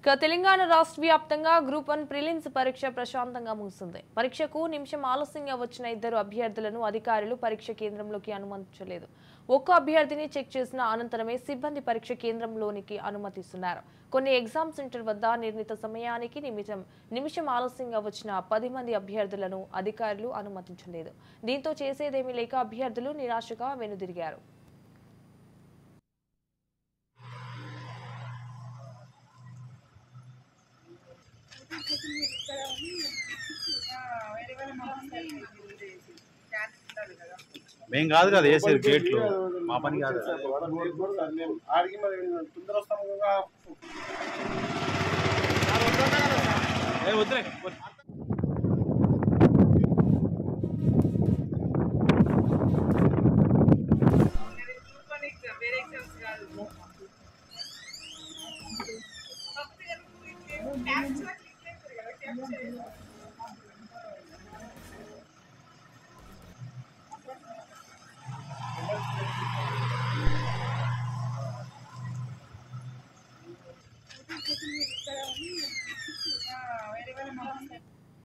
ఇక తెలంగాణ రాష్ట్ర వ్యాప్తంగా గ్రూప్ వన్ ప్రిలిమ్స్ పరీక్ష ప్రశాంతంగా ముగిసింది పరీక్షకు నిమిషం ఆలస్యంగా వచ్చిన ఇద్దరు అభ్యర్థులను అధికారులు పరీక్ష కేంద్రంలోకి అనుమతించలేదు ఒక్క అభ్యర్థిని చెక్ చేసిన అనంతరమే సిబ్బంది పరీక్ష కేంద్రంలోనికి అనుమతిస్తున్నారు కొన్ని ఎగ్జామ్ సెంటర్ వద్ద నిర్ణీత సమయానికి నిమిషం నిమిషం ఆలస్యంగా వచ్చిన పది మంది అభ్యర్థులను అధికారులు అనుమతించలేదు దీంతో చేసేదేమీ లేక అభ్యర్థులు నిరాశగా వెనుదిరిగారు మేం కాదు కదా వేసేది గేట్లు మా పని కాదు కదా. ఆడికి మరి తొందర వస్తాము కదా. ఏ వద్దులే